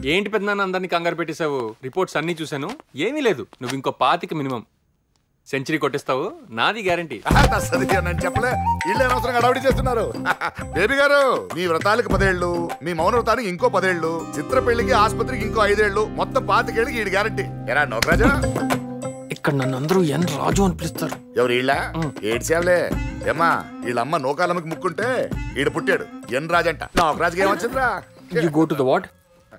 ఏంటి పెద్దనాన్న అందరినీ కంగారు పెట్టేశావు రిపోర్ట్స్ అన్నీ చూశాను ఏమీ లేదు నువ్వు ఇంకో పాతిక మినిమం సెంచరీ కొట్టేస్తావు నాది గ్యారంటీ సరి అని చెప్పలే ఇల్లు అనవసరం గడవడి చేస్తున్నారు బేబీ గారు మీ వ్రతాలకు పదేళ్ళు మీ మౌన వ్రతానికి ఇంకో పదేళ్ళు చిత్ర పెళ్లికి ఆసుపత్రికి ఇంకో ఐదేళ్ళు మొత్తం పాతికేళ్ళకి ఈడు గ్యారంటీ ఎరా నోకరాజా ఇక్కడ నన్ను అందరూ ఎన్ రాజు అని పిలుస్తారు ఎవరు ఈళ్ళ ఏడ్చేవలే ఏమ్మా వీళ్ళమ్మ నోకాలమ్మకి ముక్కుంటే ఈడు పుట్టాడు ఎన్ రాజంట నోకరాజుకి ఏమొచ్చిందిరా you go to the what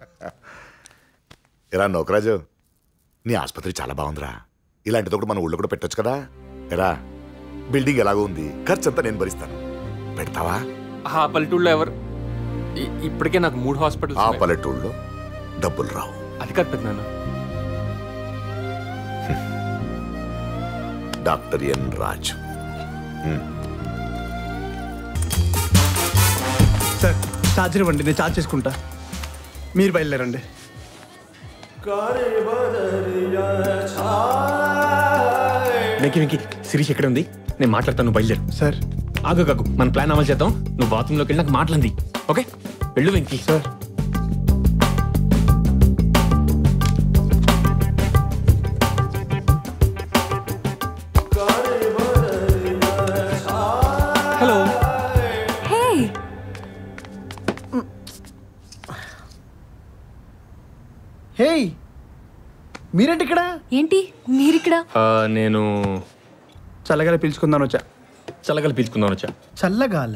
ఎరా నోకరాజు నీ ఆసుపత్రి చాలా బాగుందిరా ఇలాంటిది ఒకటి మన ఊళ్ళో కూడా పెట్టొచ్చు కదా ఎరా బిల్డింగ్ ఎలాగో ఉంది ఖర్చు అంతా నేను భరిస్తాను పెడతావా ఆ పల్లెటూళ్ళలో ఎవరు ఇ- ఇప్పటికే నాకు మూడు హాస్పిటల్స్ ఆ ఉన్నాయి. పల్లెటూళ్ళలో డబ్బులు రావు అది కాదు పెద్దనాన్న doctor N Raju sir charger ఇవ్వండి నేను ఛార్జ్ చేసుకుంటా మీరు బయలుదేరండి వెంకి వెంకి శిరీష్ ఎక్కడ ఉంది నేను మాట్లాడతాను నువ్వు బయలుదేరు సార్ ఆగు కాకు మన ప్లాన్ అమలు చేద్దాం నువ్వు బాత్రూంలోకి వెళ్ళి నాకు మాట్లాడింది ఓకే వెళ్ళు Venki sir hello hey hey మీరేంటి ఇక్కడ ఏంటి మీరిక్కడ ఆ, నేను చల్లగాలి పిలుచుకుందాను వచ్చా చల్లగలు పీల్చుకుందాం వచ్చా చల్లగాల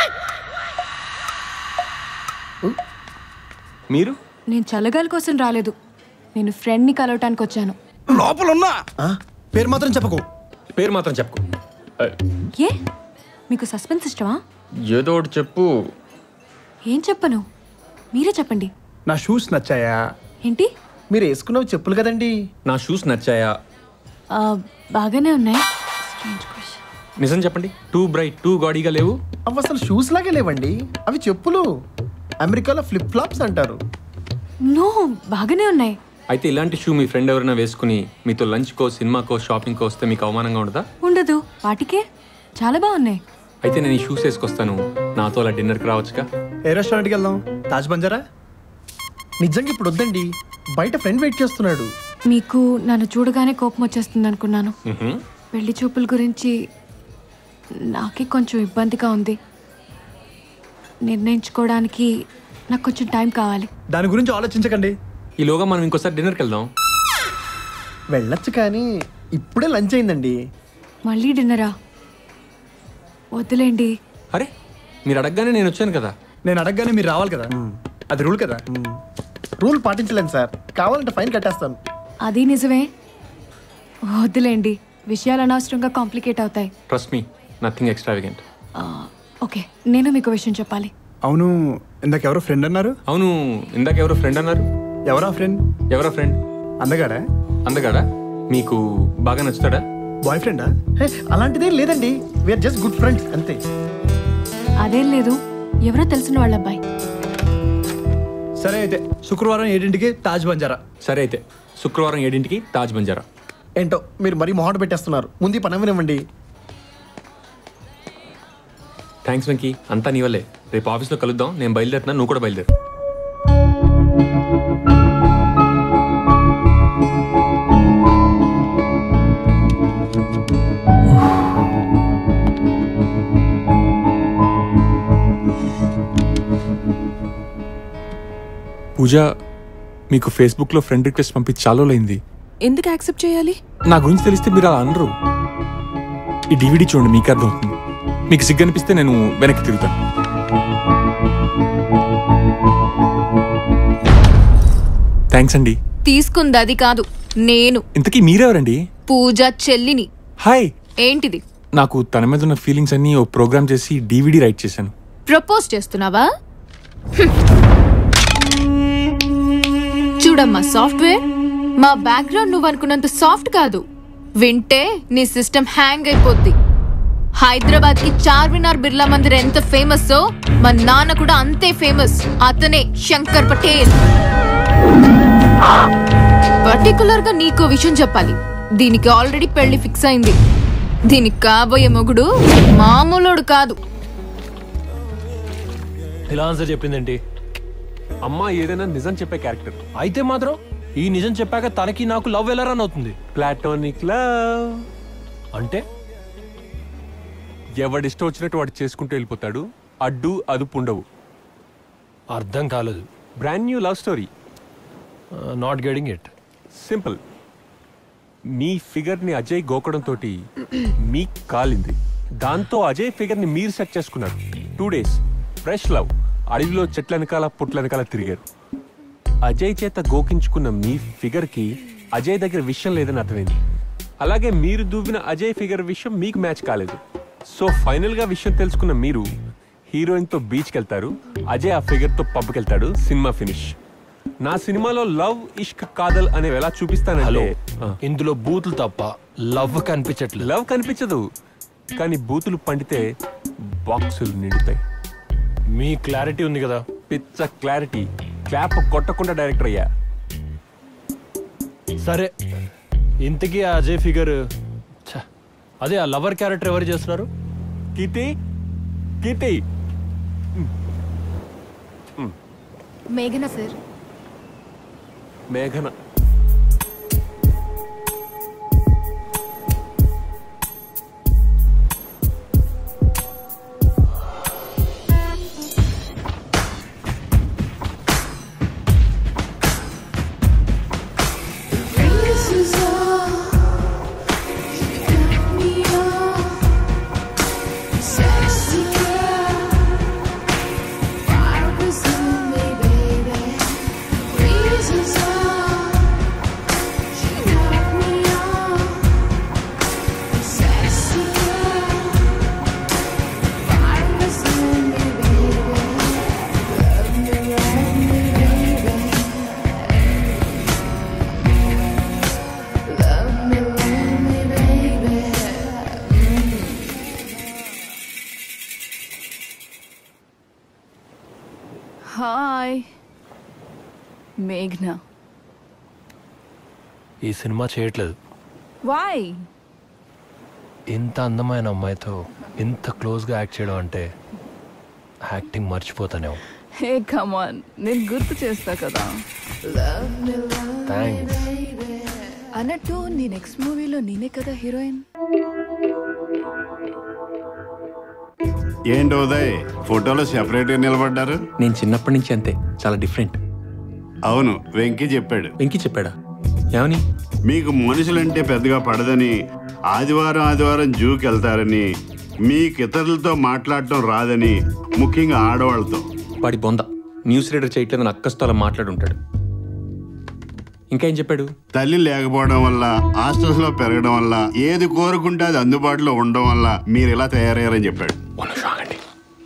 మీరు నేను చల్లగాలి కోసం రాలేదు నేను ఫ్రెండ్ని కలవటానికి వచ్చాను లోపల ఉన్నా పేరు మాత్రం చెప్పకు పేరు మాత్రం చెప్పుకో ఆ, ఏ మీకు సస్పెన్స్ ఇష్టమా ఏదో ఒకటి చెప్పు ఏం చెప్పను మీరే చెప్పండి నా షూస్ నచ్చాయా ఏంటి మీరు వేసుకున్నవి చెప్పులు కదండి నా షూస్ నచ్చాయా ఆ, బాగానే ఉన్నాయి Strange question. నిజం చెప్పండి టూ బ్రైట్ టూ గాడీగా లేవు అవి అసలు షూస్ లాగే లేవండి అవి చెప్పులు అమెరికాలో ఫ్లిప్ ఫ్లాప్స్ అంటారు నో బాగానే ఉన్నాయి అయితే ఇలాంటి షూ మీ ఫ్రెండ్ ఎవరైనా వేసుకుని మీతో లంచ్కో సినిమాకో షాపింగ్కో వస్తే మీకు అవమానంగా ఉండదా ఉండదు వాటికే చాలా బాగున్నాయి అయితే నేను ఈ షూస్ వేసుకొస్తాను నాతో అలా డిన్నర్కి రావచ్చుగా ఏ రెస్టారెంట్కి వెళ్దాం తాజ్ బంజారా నిజంగా ఇప్పుడు వద్దండి బయట ఫ్రెండ్ వెయిట్ చేస్తున్నాడు మీకు నన్ను చూడగానే కోపం వచ్చేస్తుంది అనుకున్నాను మ్హూ. పెళ్లి చూపుల గురించి నాకే కొంచెం ఇబ్బందిగా ఉంది నిర్ణయించుకోవడానికి నాకు కొంచెం టైం కావాలి దాని గురించి ఆలోచించకండి ఈలోగా మనం ఇంకోసారి డిన్నర్కి వెళ్దాం వెళ్ళొచ్చు కానీ ఇప్పుడే లంచ్ అయిందండి మళ్ళీ డిన్నరా వద్దులేండి అరే మీరు అడగగానే నేను వచ్చాను కదా నేను అడగగానే మీరు రావాలి కదా అది రూల్ కదా రూల్ పాటించలేను సార్ కావాలంటే ఫైన్ కట్టేస్తాను అది నిజమే వద్దులేండి విషయాలు అనవసరంగా కాంప్లికేట్ అవుతాయి ట్రస్ట్ మీ నథింగ్ ఎక్స్ట్రావిగెంట్ ఆ, ఓకే నేను మీకు విషయం చెప్పాలి అవును ఇందాక ఎవరో ఫ్రెండ్ అన్నారు అవును ఇందాక ఎవరో ఫ్రెండ్ అన్నారు ఎవరా ఫ్రెండ్ ఎవరో ఫ్రెండ్ అందగాడా అందగాడా మీకు బాగా నచ్చుతాడా బాయ్ ఫ్రెండా అలాంటిదేం లేదండి వీఆర్ జస్ట్ గుడ్ ఫ్రెండ్స్ అంతే అదేం లేదు ఎవరో తెలిసిన వాళ్ళ అబ్బాయి సరే అయితే శుక్రవారం ఏడింటికి తాజ్ బంజారా సరే అయితే శుక్రవారం ఏడింటికి తాజ్ బంజారా ఏంటో మీరు మరీ మొహాట పెట్టేస్తున్నారు ముందు ఈ పని అవ్వనివ్వండి థ్యాంక్స్ వెంకీ అంతా నీ వల్లే రేపు ఆఫీస్లో కలుద్దాం నేను బయలుదేరుతున్నా నువ్వు కూడా బయలుదేరు పూజ మీకు ఫేస్బుక్లో ఫ్రెండ్ రిక్వెస్ట్ పంపించి చాలా రోజులైంది ఎందుకు యాక్సెప్ట్ చేయాలి నా గురించి తెలిస్తే మీరు అలా అనరు ఈ డివిడి చూడండి మీకు అర్థమవుతుంది మీకు సిగ్గు అనిపిస్తే నేను వెనక్కి తిరుగుతాను థ్యాంక్స్ అండి తీసుకుంది అది కాదు నేను ఇంతకీ మీరెవరండి పూజ చెల్లిని హాయ్ ఏంటిది నాకు తన మీద ఉన్న ఫీలింగ్స్ అన్ని ఓ ప్రోగ్రామ్ చేసి డివిడి రైట్ చేశాను ప్రపోజ్ చేస్తున్నావా హ్మ్. చూడమ్మా సాఫ్ట్వేర్ మా బ్యాక్గ్రౌండ్ నువ్వు అనుకున్నంత సాఫ్ట్ కాదు వింటే నీ సిస్టమ్ హ్యాంగ్ అయిపోద్ది హైదరాబాద్ కి చార్మినార్ బిర్లా మందిర్ ఎంత ఫేమస్ మా నాన్న కూడా అంతే ఫేమస్ అతనే శంకర్ పటేల్ పర్టికులర్ గా నీకో విషయం చెప్పాలి దీనికి ఆల్రెడీ పెళ్లి ఫిక్స్ అయింది దీనికి కాబోయే మొగుడు మామూలోడు కాదు ఇలా ఆన్సర్ చెప్పిందేంటి అమ్మ ఏదైనా నిజం చెప్పే క్యారెక్టర్ అయితే మాత్రం ఈ నిజం చెప్పాక తనకి నాకు లవ్ ఎలా రన్ అవుతుంది ప్లాటోనిక్ లవ్ అంటే ఎవడిష్టం వచ్చినట్టు వాడు చేసుకుంటూ వెళ్ళిపోతాడు అడ్డు అదుపు ఉండవు అర్థం కాలేదు brand new love story not getting it simple మీ ఫిగర్ ని అజయ్ గోకడంతో మీకు కాలింది దాంతో అజయ్ ఫిగర్ ని మీరు సెట్ చేసుకున్నారు టూ డేస్ ఫ్రెష్ లవ్ అడవిలో చెట్ల వెనకాల పుట్ల వెనకాల తిరిగారు అజయ్ చేత గోకించుకున్న మీ ఫిగర్ కి అజయ్ దగ్గర విషయం లేదని అర్థమైంది అలాగే మీరు దూవిన అజయ్ ఫిగర్ విషయం మీకు మ్యాచ్ కాలేదు సో ఫైనల్ గా విషయం తెలుసుకున్న మీరు హీరోయిన్ తో బీచ్కి వెళ్తారు అజయ్ ఆ ఫిగర్ తో పబ్కి వెళ్తాడు సినిమా ఫినిష్ నా సినిమాలో లవ్ ఇష్క్ కాదల్ అనేవి ఎలా హలో చూపిస్తానంటే ఆ. ఇందులో బూతులు తప్ప లవ్ కనిపించట్లేదు లవ్ కనిపించదు కానీ బూతులు పండితే బాక్సులు నిండుతాయి మీ క్లారిటీ ఉంది కదా పిచ్చ క్లారిటీ క్లాప్ కొట్టకుండా డైరెక్టర్ అయ్యా సరే ఇంతకీ ఆ అజయ్ ఫిగర్ ఛ, అదే ఆ లవర్ క్యారెక్టర్ ఎవరు చేస్తున్నారు కీర్తి కీర్తి మేఘన సార్ మేఘన హాయ్ మేఘ్న ఈ సినిమా చేయట్లేదు వాయ్ ఇంత అందమైన అమ్మాయితో ఇంత క్లోజ్గా యాక్ట్ చేయడం అంటే యాక్టింగ్ మర్చిపోతానేమో హే కమాన్ నేను గుర్తు చేస్తా కదా థ్యాంక్స్ అన్నట్టు నీ నెక్స్ట్ మూవీలో నేనే కదా హీరోయిన్ ఏంటి ఉదయ్ ఫోటోలో సెపరేట్ గా నిలబడ్డారు నేను చిన్నప్పటి నుంచి అంతే చాలా డిఫరెంట్ అవును వెంకీ చెప్పాడు వెంకీ చెప్పాడా ఏమని మీకు మనుషులంటే పెద్దగా పడదని ఆదివారం ఆదివారం జూకి వెళ్తారని మీకు ఇతరులతో మాట్లాడటం రాదని ముఖ్యంగా ఆడవాళ్ళతో వాడి బొంద న్యూస్ రీడర్ చేయట్లేదని అక్కస్తో అలా మాట్లాడుంటాడు ఇంకా ఏం చెప్పాడు తల్లి లేకపోవడం వల్ల హాస్టల్స్ లో పెరగడం వల్ల ఏది కోరుకుంటే అది అందుబాటులో ఉండడం వల్ల మీరు ఇలా తయారయ్యారని చెప్పాడు వన్ నిమిషం ఆగండి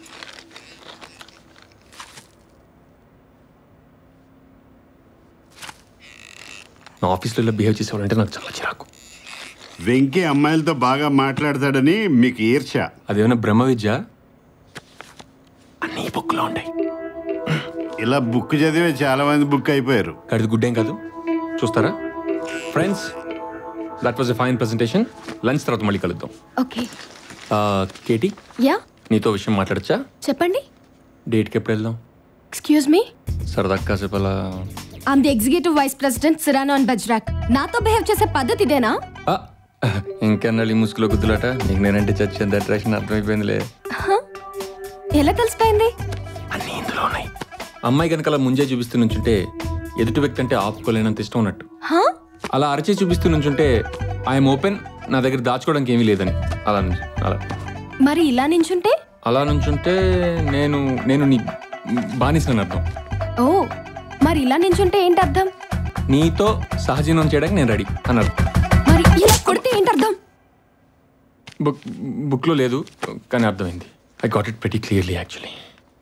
నా ఆఫీస్లో ఇలా బిహేవ్ చేసేవాళ్ళంటే నాకు చాలా చిరాకు వెంకీ అమ్మాయిలతో బాగా మాట్లాడతాడని మీకు ఈర్ష అదేమైనా బ్రహ్మ విద్య అన్ని బుక్లో ఉంటాయి ఇలా బుక్ చదివే చాలా మంది బుక్ అయిపోయారు కడిది గుడ్డేం కాదు చూస్తారా friends that was a fine presentation lunch తర్వాత మళ్ళీ కలుద్దాం ఓకే కేటీ యా నీతో విషయం మాట్లాడచ్చా చెప్పండి డేట్కి ఎప్పుడు వెళ్దాం ఎక్స్క్యూజ్ మీ సరదా కాసేపు అలా I'm the executive vice president Cyrano and బజ్రాక్ నాతో బిహేవ్ చేసే పద్ధతి ఇదేనా ఆ, ఇంకెన్నాళ్ళు ఈ ముసుగులో గుద్దులాట నీకు నేనంటే చచ్చేంత అట్రాక్షన్ అర్థమైపోయిందిలే ఎలా తెలిసిపోయింది అన్నీ ఇందులో ఉన్నాయి అమ్మాయి కనుక అలా ముంజే చూపిస్తూ నుంచుంటే ఎదుటి వ్యక్తి అంటే ఆపుకోలేనంత ఇష్టం ఉన్నట్టు హా? అలా అరచే చూపిస్తూ నుంచుంటే ఐఎమ్ ఓపెన్ నా దగ్గర దాచుకోవడానికి ఏమీ లేదని అలా నుంచి అలా మరి ఇలా నించుంటే అలా నుంచుంటే నేను నేను నీ బానిసని అర్థం ఓ మరి ఇలా నించుంటే ఏంటి అర్థం నీతో సహజీవనం చేయడానికి నేను రెడీ అని అర్థం మరి ఇలా కొడితే ఏంటి అర్థం బుక్ బుక్లో లేదు కానీ అర్థమైంది I got it very clearly actually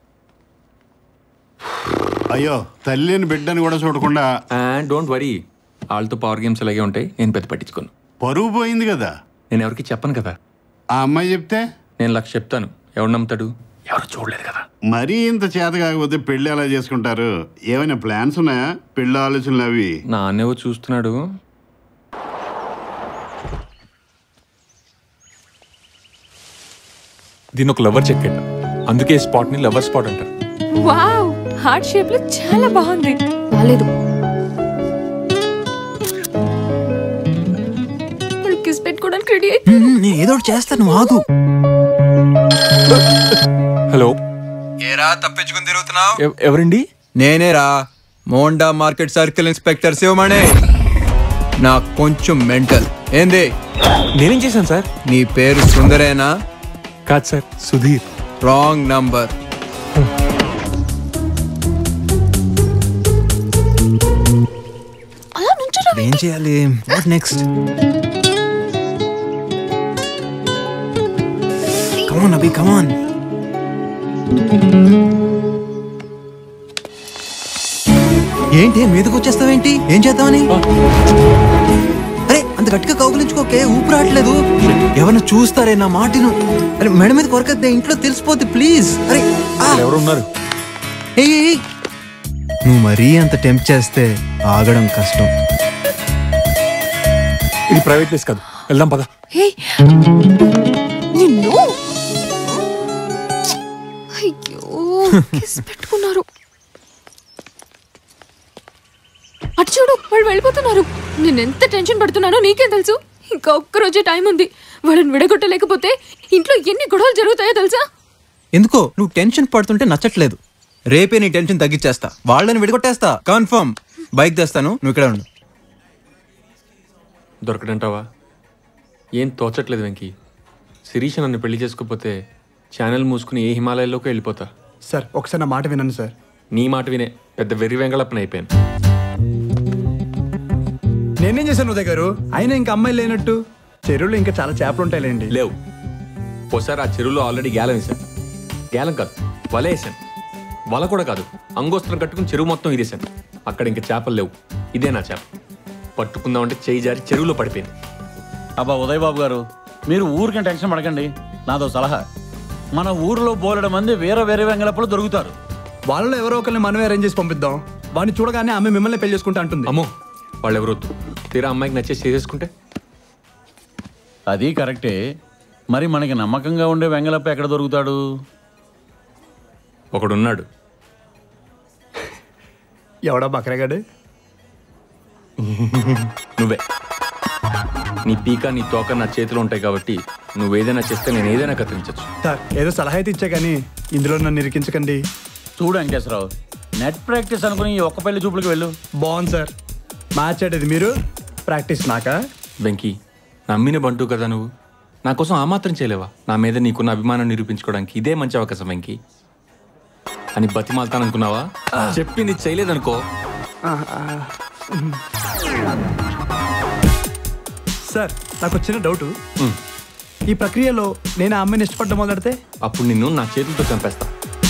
అయ్యో తల్లిని బిడ్డని కూడా చూడకుండా అండ్ డోంట్ వరీ వాళ్ళతో పవర్ గేమ్స్ అలాగే ఉంటాయి నేను పెద్ద పట్టించుకోను పరువు పోయింది కదా నేను ఎవరికి చెప్పను కదా ఆ అమ్మాయి చెప్తే నేను లక్ష చెప్తాను ఎవడు నమ్ముతాడు ఎవరు చూడలేదు కదా మరీ ఇంత చేత కాకపోతే పెళ్లి ఎలా చేసుకుంటారు ఏమైనా ప్లాన్స్ ఉన్నాయా పెళ్లి ఆలోచనలు అవి నాన్నేవో చూస్తున్నాడు దీని ఒక లవర్ చెక్కెట్ అందుకే ఈ స్పాట్ ని లవర్ స్పాట్ అంటారు వావ్ హార్ట్ షేప్ లో చాలా బాగుంది బాలేదు కిస్ పెట్టుకోవడానికి రెడీ అయి నేను ఏదో ఒకటి చేస్తాను నువ్వు ఆగు హలో ఏరా తప్పించుకుని తిరుగుతున్నావు ఎవరండి నేనేరా Monda market circle inspector Sivamani నాకు కొంచెం మెంటల్ ఏంది నేనేం చేశాను సార్ నీ పేరు సుందరేనా కాదు సార్ సుధీర్ రాంగ్ నంబర్ అలా నుంచోరా ఏం చేయాలి వాట్ నెక్స్ట్ కమాన్ అభి కమాన్ ఏంటి మీదకి వచ్చేస్తావేంటి ఏం చేద్దామని అరే అంత గట్టిగా కౌగులించుకోకే ఊపిరి రావట్లేదు ఎవరిని చూస్తారే నా మాటను అరే మెడ మీద కొరకద్దే ఇంట్లో తెలిసిపోద్ది ప్లీజ్ అరే ఆ! ఎవరు ఉన్నారు ఏయ్, ఏయ్, ఏయ్. నువ్వు మరీ అంత టెంప్ చేస్తే ఆగడం కష్టం ఇది ప్రైవేట్ ప్లేస్ కాదు వెళ్దాం పద హే నిన్ను అయ్యో కిస్ పెట్టుకున్నారు అటు చూడు వాళ్ళు వెళ్ళిపోతున్నారు నేను ఎంత టెన్షన్ పడుతున్నానో నీకేం తెలుసు ఇంకా ఒక్క రోజే టైం ఉంది వాళ్ళని విడగొట్టలేకపోతే ఇంట్లో ఎన్ని గొడవలు జరుగుతాయో తెలుసా ఎందుకో నువ్వు టెన్షన్ పడుతుంటే నచ్చట్లేదు రేపే నీ టెన్షన్ తగ్గించేస్తా వాళ్ళని విడగొట్టేస్తా కన్ఫర్మ్ బైక్ తెస్తాను నువ్వు ఇక్కడ ఉండు దొరకడంటావా ఏం తోచట్లేదు వెంకీ శిరీష నన్ను పెళ్లి చేసుకోకపోతే ఛానల్ మూసుకుని ఏ హిమాలయాల్లోకి వెళ్ళిపోతా సార్ ఒకసారి నా మాట వినండి సార్ నీ మాట వినే పెద్ద వెర్రి వెంగళప్పన అయిపోయాను నేనేం చేశాను ఉదయ్ గారు అయినా ఇంకా అమ్మాయి లేనట్టు చెరువులో ఇంకా చాలా చేపలు ఉంటాయిలేండి లేవు ఒకసారి ఆ చెరువులో ఆల్రెడీ గ్యాలం వేశాను గ్యాలం కాదు వల వేసాను వల కూడా కాదు అంగోస్త్రం కట్టుకుని చెరువు మొత్తం ఇదేశాను అక్కడ ఇంకా చేపలు లేవు ఇదే నా చేప పట్టుకుందామంటే చేయి జారి చెరువులో పడిపోయింది అబ్బా ఉదయ్ బాబు గారు మీరు ఊరికే టెన్షన్ పడకండి నాదో సలహా మన ఊరిలో బోలెడు మంది వేరే వేరే వెంగళప్పలు దొరుకుతారు వాళ్ళలో ఎవరో ఒకరిని మనమే అరేంజ్ చేసి పంపిద్దాం వాడిని చూడగానే ఆమె మిమ్మల్ని పెళ్లి చేసుకుంటా అంటుంది అమ్మో వాళ్ళు ఎవరొద్దు తీరా అమ్మాయికి నచ్చేసి చేసేసుకుంటే అది కరెక్టే మరి మనకి నమ్మకంగా ఉండే వెంగళప్ప ఎక్కడ దొరుకుతాడు ఒకడున్నాడు ఎవడా బకరగాడు నువ్వే నీ పీక నీ తోక నా చేతిలో ఉంటాయి కాబట్టి నువ్వేదైనా చేస్తే నేను ఏదైనా కత్తిరించచ్చు సార్ ఏదో సలహా అయితే ఇచ్చా కానీ ఇందులో నన్ను ఇరికించకండి చూడు వెంకటేశ్వరరావు నెట్ ప్రాక్టీస్ అనుకుని ఈ ఒక్క పెళ్లి చూపులకు వెళ్ళు బాగుంది సార్ మ్యాచ్ ఆడేది మీరు ప్రాక్టీస్ నాకా వెంకీ నమ్మిన బంటు కదా నువ్వు నా కోసం ఆ మాత్రం చేయలేవా నా మీద నీకున్న అభిమానం నిరూపించుకోవడానికి ఇదే మంచి అవకాశం వెంకీ అని బతిమాలతాననుకున్నావా చెప్పింది చేయలేదనుకో సార్ నాకు వచ్చిన డౌట్ ఉమ్, ఈ ప్రక్రియలో నేను ఆ అమ్మాయిని ఇష్టపడ్డం మొదలెడితే అప్పుడు నిన్ను నా చేతులతో చంపేస్తా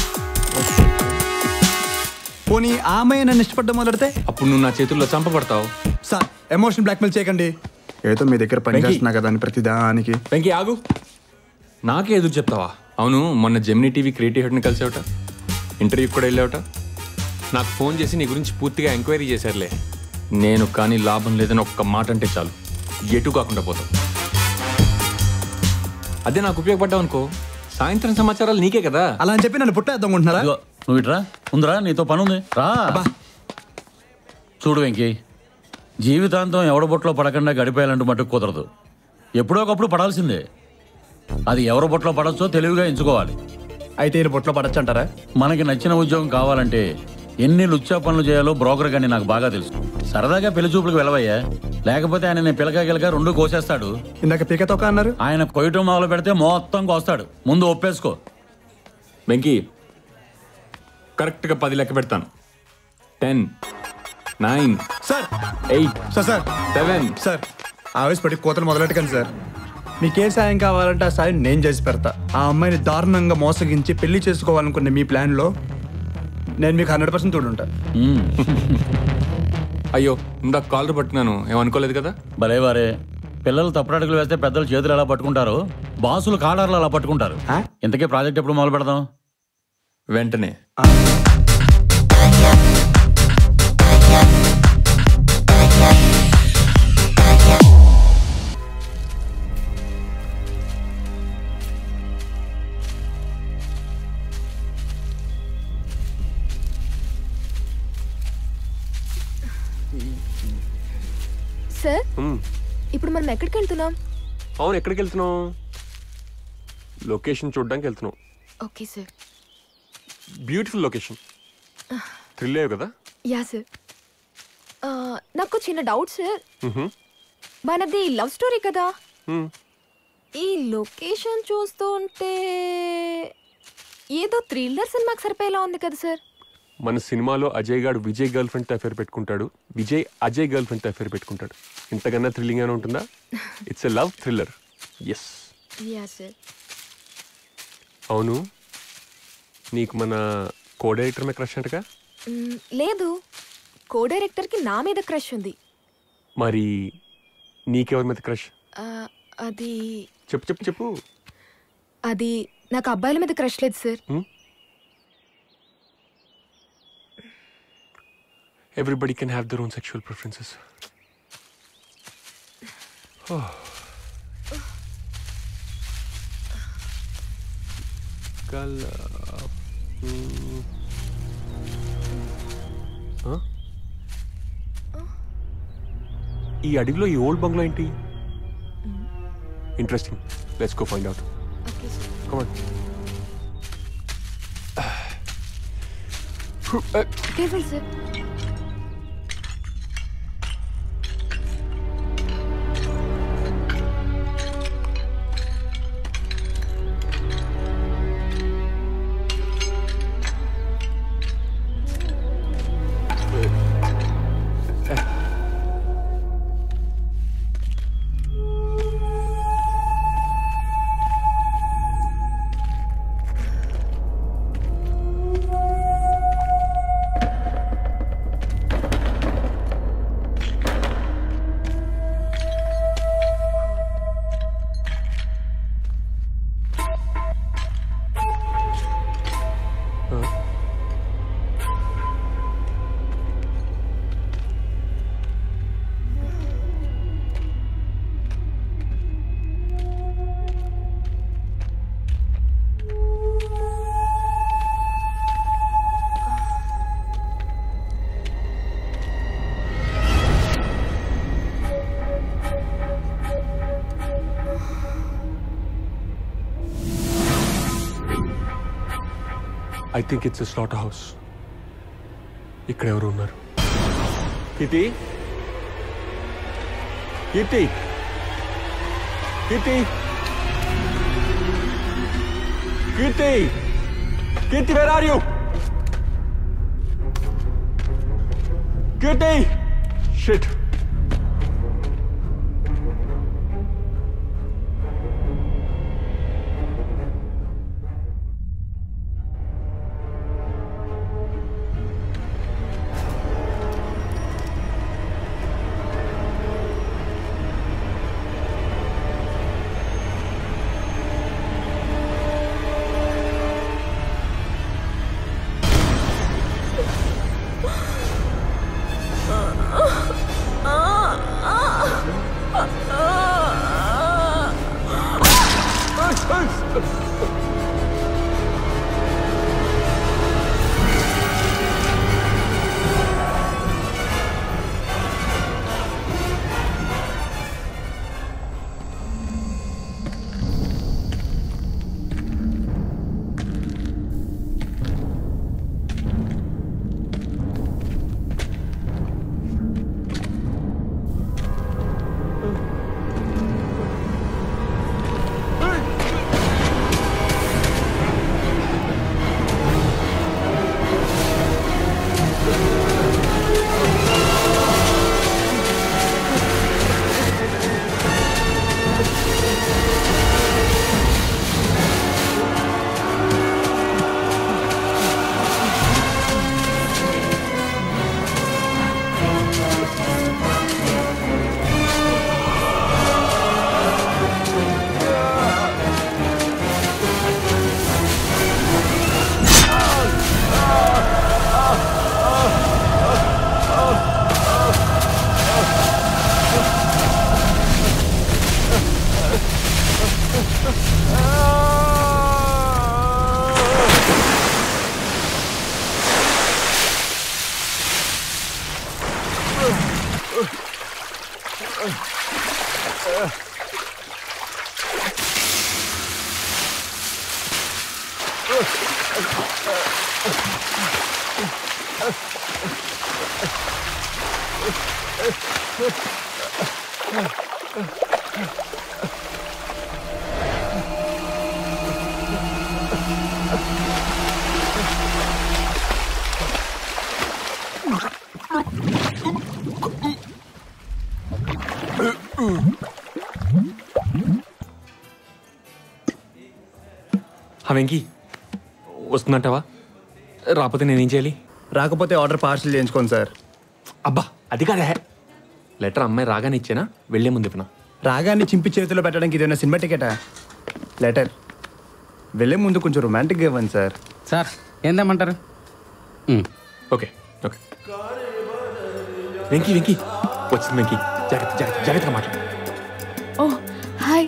పోనీ ఆ అమ్మాయి నన్ను ఇష్టపడ్డం మొదలెడితే అప్పుడు నువ్వు నా చేతుల్లో చంపబడతావు సార్ ఎమోషన్ బ్లాక్మెయిల్ చేయకండి ఏదో మీ దగ్గర పని వెంకీ. చేస్తున్నా కదా అని ప్రతిదానికి వెంకీ ఆగు నాకే ఎదురు చెప్తావా అవును మొన్న జెమినీ టీవీ క్రియేటివ్ హెడ్ని కలిసావట ఇంటర్వ్యూకి కూడా వెళ్ళావట నాకు ఫోన్ చేసి నీ గురించి పూర్తిగా ఎంక్వైరీ చేశారులే నేను కానీ లాభం లేదని ఒక్క మాట అంటే చాలు ఎటు కాకుండా పోతాం అదే నాకు ఉపయోగపడ్డావు అనుకో సాయంత్రం సమాచారాలు నీకే కదా అలా అని చెప్పి నన్ను పుట్టేద్దాం అనుకుంటున్నారా ఇదిగో, నువ్వు ఇట్రా ఉందిరా నీతో పని ఉంది రా చూడు వెంకీ జీవితాంతం ఎవడ బొట్లో పడకుండా గడిపేయాలంటూ మటుకు కుదరదు ఎప్పుడో ఒకప్పుడు పడాల్సిందే అది ఎవరి బొట్లో పడచ్చో తెలివిగా ఎంచుకోవాలి అయితే ఈయన బొట్లో పడచ్చు అంటారా మనకి నచ్చిన ఉద్యోగం కావాలంటే ఎన్ని లుచ్చా పనులు చేయాలో బ్రోకర్ గాని నాకు బాగా తెలుసు సరదాగా పెళ్లి చూపులకు వెళ్ళవయ్యా లేకపోతే ఆయన నేను పిలక గిలక రెండు కోసేస్తాడు ఇందాక పీకతోక అన్నారు ఆయన కొయ్యటం మొదలు పెడితే మొత్తం కోస్తాడు ముందు ఒప్పేసుకో వెంకీ కరెక్ట్గా పది లెక్క పెడతాను ten nine sir eight sir sir seven sir ఆవేశపడి కోతలు మొదలెట్టకండి సార్ మీకే సాయం కావాలంటే ఆ సాయం నేను చేసి పెడతా ఆ అమ్మాయిని దారుణంగా మోసగించి పెళ్లి చేసుకోవాలనుకునే మీ ప్లాన్లో నేను మీకు హండ్రెడ్ పర్సెంట్ తోడుంటా అయ్యో ఇందాక కాలర్ పట్టుకున్నాను ఏమనుకోలేదు కదా భలే వారే పిల్లలు తప్పుడడుగులు వేస్తే పెద్దలు చేతులు ఎలా పట్టుకుంటారో బాసులు కాలర్లు అలా పట్టుకుంటారు ఇంతకీ ప్రాజెక్ట్ ఎప్పుడు మొదలు పెడదాం వెంటనే సార్ మ్మ్. ఇప్పుడు మనం ఎక్కడికి వెళ్తున్నాం అవును ఎక్కడికి వెళ్తున్నావు లొకేషన్ చూడడానికి వెళ్తున్నావు okay sir beautiful location thrill కదా యా సార్ ఆ, నాకు చిన్న డౌట్ సార్ మ్హూ. మనది లవ్ స్టోరీ కదా మ్మ్. ఈ లొకేషన్ చూస్తూ ఉంటే ఏదో థ్రిల్లర్ సినిమాకి సరిపోయేలా ఉంది కదా సార్ మన సినిమాలో అజయ్ గాడు విజయ్ గర్ల్ ఫ్రెండ్తో అఫేర్ పెట్టుకుంటాడు విజయ్ అజయ్ గర్ల్ ఫ్రెండ్తో అఫేర్ పెట్టుకుంటాడు ఇంతకన్నా థ్రిల్లింగ్ గానే ఉంటుందా it's a love thriller yes yeah sir అవును నీకు మన కో డైరెక్టర్ మీద క్రష్ అంటగా మ్, లేదు కో డైరెక్టర్కి నా మీద క్రష్ ఉంది మరి నీకెవరి మీద క్రష్ ఆ, అది చెప్పు చెప్పు చెప్పు అది నాకు అబ్బాయిల మీద క్రష్ లేదు sir everybody can have their own sexual preferences కల్ ఈ అడవిలో ఈ ఓల్డ్ బంగ్లా ఏంటి interesting let's go find out come on careful sir I think it's slot house ఇక్కడ ఎవరు ఉన్నారు Keerthi Keerthi Keerthi Keerthi Keerthi where are you Keerthi shit ఆ హా వెంకీ వస్తుందంటావా రాకపోతే నేనేం చేయాలి రాకపోతే ఆర్డర్ పార్సల్ చేయించుకోండి సార్ అబ్బా అది కాదే లెటర్ అమ్మాయి రాగానే ఇచ్చానా వెళ్లే ముందు ఇవ్వనా రాగాన్ని చింపి చేతిలో పెట్టడానికి ఇదేనా సినిమా టికెటా లెటర్ వెళ్ళే ముందు కొంచెం రొమాంటిక్గా ఇవ్వండి సార్ సార్ ఏం తెమ్మంటారు ఓకే ఓకే వెంకీ వెంకీ వచ్చింది వెంకీ జాగ్రత్త జాగ్రత్త జాగ్రత్తగా మాట్లాడు ఓ హాయ్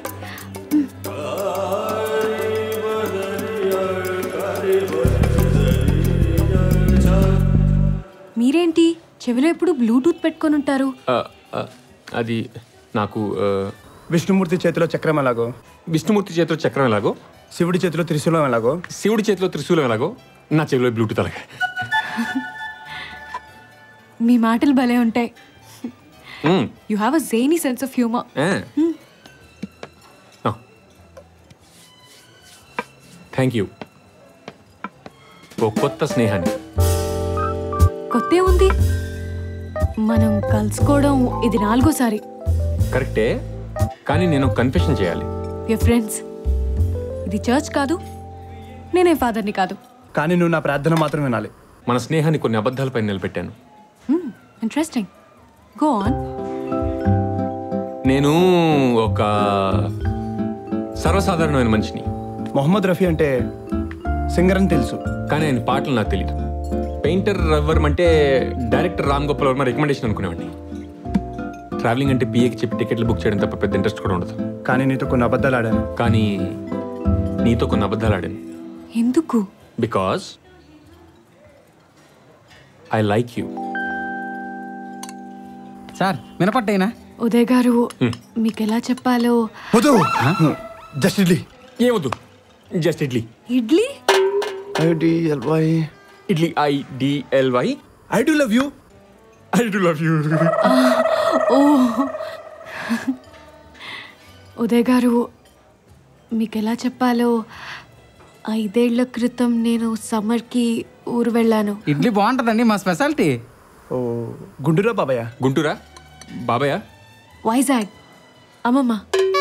మీరేంటి చెవిలో ఎప్పుడు బ్లూటూత్ పెట్టుకొని ఉంటారు ఆ, ఆ, అది నాకు ఆ, విష్ణుమూర్తి చేతిలో చక్రం ఎలాగో విష్ణుమూర్తి చేతిలో చక్రం ఎలాగో శివుడి చేతిలో త్రిశూలం ఎలాగో శివుడి చేతిలో త్రిశూలం ఎలాగో నా చెవిలో బ్లూటూత్ అలాగే మీ మాటలు భలే ఉంటాయి hmm. You have a zany sense of humour thank you ఓ కొత్త స్నేహాన్ని కొత్తే ఉంది మనం కలుసుకోవడం ఇది నాలుగోసారి కరెక్టే కానీ నేను కన్ఫెషన్ చేయాలి యర్ ఫ్రెండ్స్ ఇది చర్చ్ కాదు నేనే ఫాదర్ని కాదు కానీ నువ్వు నా ప్రార్థన మాత్రం వినాలి మన స్నేహాన్ని కొన్ని అబద్ధాలపై నిలబెట్టాను ఇంట్రెస్టింగ్ గో ఆన్ నేను ఒక సర్వసాధారణమైన మనిషిని మొహమ్మద్ రఫీ అంటే సింగర్ అని తెలుసు కానీ ఆయన పాటలు నాకు తెలియదు పెయింటర్ రవ్వరం అంటే డైరెక్టర్ రామ్ గోపాల్ వర్మ రికమెండేషన్ అనుకునేవాడిని ట్రావెలింగ్ అంటే పిఏకి చెప్పి టికెట్లు బుక్ చేయడం తప్ప పెద్ద ఇంట్రెస్ట్ కూడా ఉండదు కానీ నీతో కొన్ని అబద్ధాలు ఆడాను కానీ నీతో కొన్ని అబద్ధాలు ఆడాను ఎందుకు because I like you sir వినపట్టేనా ఉదయ్ గారు మీకు ఎలా చెప్పాలో వద్దు జస్ట్ ఇడ్లీ ఏమొద్దు just idli idli I D L Y idli I D L Y I do love you I do love you ఓ ఉదయ్ గారు మీకు ఎలా చెప్పాలో ఐదేళ్ల క్రితం నేను సమ్మర్కి ఊరు వెళ్ళాను ఇడ్లీ బాగుంటుందండి మా స్పెషాలిటీ ఓ గుంటూరా బాబాయ్ గుంటూరా బాబాయ్ వైజాగ్ అమ్మమ్మ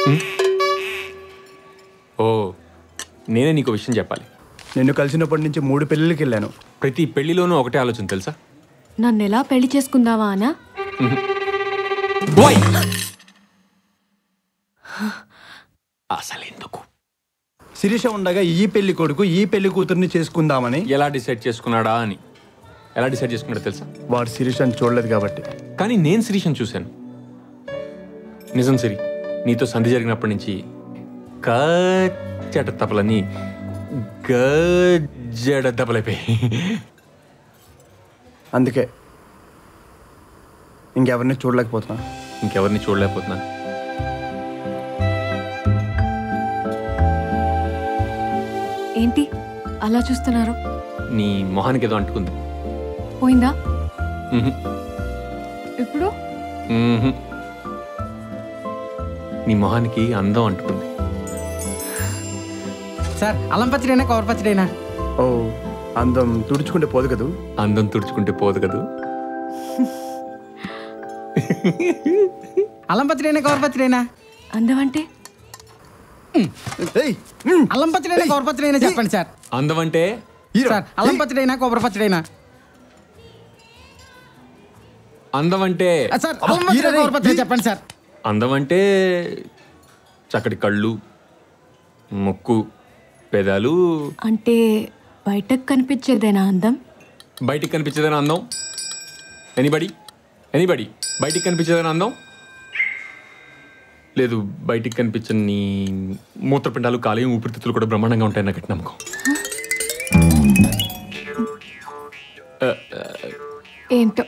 ఓ నేనే నీకు విషయం చెప్పాలి నిన్ను కలిసినప్పటి నుంచి మూడు పెళ్ళిళ్ళకి వెళ్ళాను ప్రతి పెళ్లిలోనూ ఒకటే ఆలోచన తెలుసా నన్ను ఎలా పెళ్లి చేసుకుందామా అనా అసలు ఎందుకు శిరీష ఉండగా ఈ పెళ్లి కొడుకు ఈ పెళ్లి కూతుర్ని చేసుకుందామని ఎలా డిసైడ్ చేసుకున్నాడా అని ఎలా డిసైడ్ చేసుకున్నాడో తెలుసా వాడు శిరీషని చూడలేదు కాబట్టి కానీ నేను శిరీషని చూశాను నిజం సిరి నీతో సంధి జరిగినప్పటి నుంచి కచ్చట తపలని గజ్జడ దెబ్బలైపోయి అందుకే ఇంకెవరిని చూడలేకపోతున్నా ఇంకెవరిని చూడలేకపోతున్నాను ఏంటి అలా చూస్తున్నారు నీ మొహానికి ఏదో అంటుకుంది పోయిందా మ్హూ. ఇప్పుడు మ్హూ. నీ మొహానికి అందం అంటుకుంది సార్ అల్లం పచ్చడైనా కవర్ పచ్చడైనా ఓ అందం తుడుచుకుంటే పోదు కదూ అందం తుడుచుకుంటే పోదు కదూ అల్లం పచ్చడైనా కవర్ పచ్చడైనా అందం అంటే అల్లం పచ్చడైనా కవర్ పచ్చడైనా చెప్పండి సార్ అందం అంటే సార్ అల్లం పచ్చడైనా కొబ్బరి పచ్చడైనా అందం అంటే ఆ, సార్ అల్లం పచ్చడైనా కవర్ పచ్చడి చెప్పండి సార్ అందం అంటే చక్కటి కళ్ళు ముక్కు పెదాలు అంటే బయటకు కనిపించేదేనా అందం బయటికి కనిపించేదని అందం ఎనీబడి ఎనీబడి బయటికి కనిపించేదని అందం లేదు బయటికి కనిపించని మూత్రపిండాలు కాలేయం ఊపిరితిత్తులు కూడా బ్రహ్మాండంగా ఉంటాయి నాకు గట్టి నమ్మకం ఆ, ఆ, ఏంటో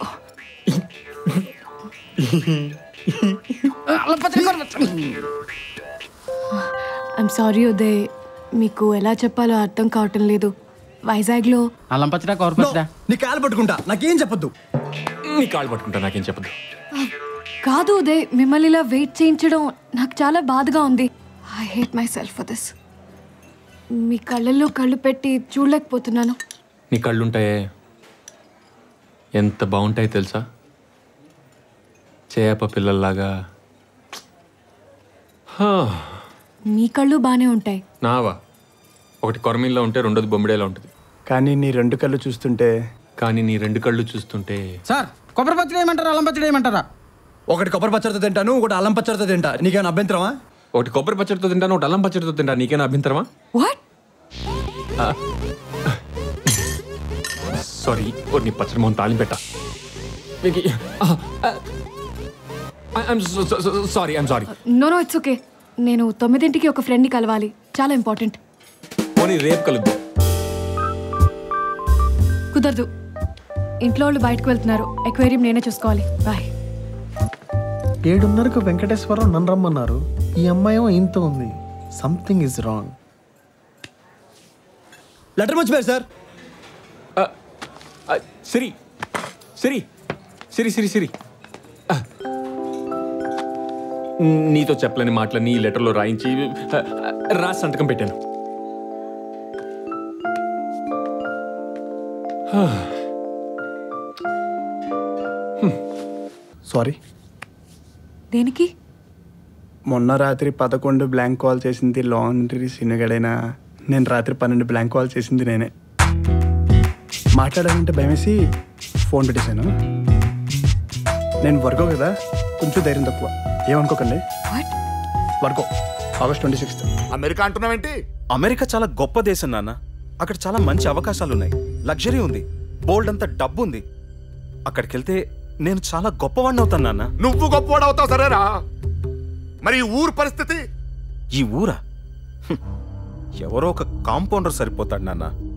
అల్లం పచ్చడి కవర్ పచ్చడి ఐమ్ సారీ ఉదయ్ మీకు ఎలా చెప్పాలో అర్థం కావటం లేదు వైజాగ్లో అల్లం పచ్చడా కూర పచ్చడా నీ కాలు పట్టుకుంటా నాకేం చెప్పొద్దు నీ కాళ్ళు పట్టుకుంటా నాకేం చెప్పదు కాదు ఉదయ్ మిమ్మల్ని ఇలా వెయిట్ చేయించడం నాకు చాలా బాధగా ఉంది I hate myself for this మీ కళ్ళల్లో కళ్ళు పెట్టి చూడలేకపోతున్నాను నీ కళ్ళు ఉంటాయే ఎంత బాగుంటాయి తెలుసా చేప పిల్లల్లాగా హా, మీ కళ్ళు బాగానే ఉంటాయి నావా ఒకటి కొరమీన్లో ఉంటే రెండోది బొమ్మిడేలా ఉంటుంది కానీ నీ రెండు కళ్ళు చూస్తుంటే కానీ నీ రెండు కళ్ళు చూస్తుంటే సార్ కొబ్బరి పచ్చడి వేయమంటారా అల్లం పచ్చడి వేయమంటారా ఒకటి కొబ్బరి పచ్చడితో తింటాను ఒకటి అల్లం పచ్చడితో తింటా నీకేమైనా అభ్యంతరమా ఒకటి కొబ్బరి పచ్చడితో తింటాను ఒకటి అల్లం పచ్చడితో తింటా నీకేనా అభ్యంతరమా వాట్ సారీ ఓ నీ పచ్చడి మొహం తాళి పెట్ట sorry I'm sorry no no it's okay నేను తొమ్మిదింటికి ఒక ఫ్రెండ్ని కలవాలి చాలా ఇంపార్టెంట్ పోనీ రేపు కలుద్దాం కుదరదు ఇంట్లో వాళ్ళు బయటకు వెళ్తున్నారు ఎక్వేరియం నేనే చూసుకోవాలి బాయ్ ఏడున్నరకు వెంకటేశ్వరరావు నన్ను రమ్మన్నారు ఈ అమ్మాయేమో ఇంత ఉంది సంథింగ్ ఇస్ రాంగ్ లెటర్ మర్చిపోయారు సార్ సిరి సిరి సిరి సిరి సిరి ఆ. నీతో చెప్పలేని మాటలని ఈ లెటర్లో రాయించి ఆ, రాసి సంతకం పెట్టాను సారీ దేనికి మొన్న రాత్రి పదకొండు బ్లాంక్ కాల్ చేసింది లాండ్రీ సినిగడైనా నేను రాత్రి పన్నెండు బ్లాంక్ కాల్ చేసింది నేనే మాట్లాడాలంటే భయమేసి ఫోన్ పెట్టేశాను నేను వర్గో కదా కొంచెం ధైర్యం తక్కువ ఏమనుకోకండి Virgo August twenty sixth America అంటున్నావేంటి అమెరికా చాలా గొప్ప దేశం నాన్న అక్కడ చాలా మంచి అవకాశాలు ఉన్నాయి లగ్జరీ ఉంది బోల్డ్ అంత డబ్బు ఉంది అక్కడికి వెళ్తే నేను చాలా గొప్పవాడిని అవుతాను నాన్న నువ్వు గొప్పవాడు అవుతావు సరేరా మరి ఈ ఊరు పరిస్థితి ఈ ఊరా హ్మ్. ఎవరో ఒక కాంపౌండర్ సరిపోతాడు నాన్న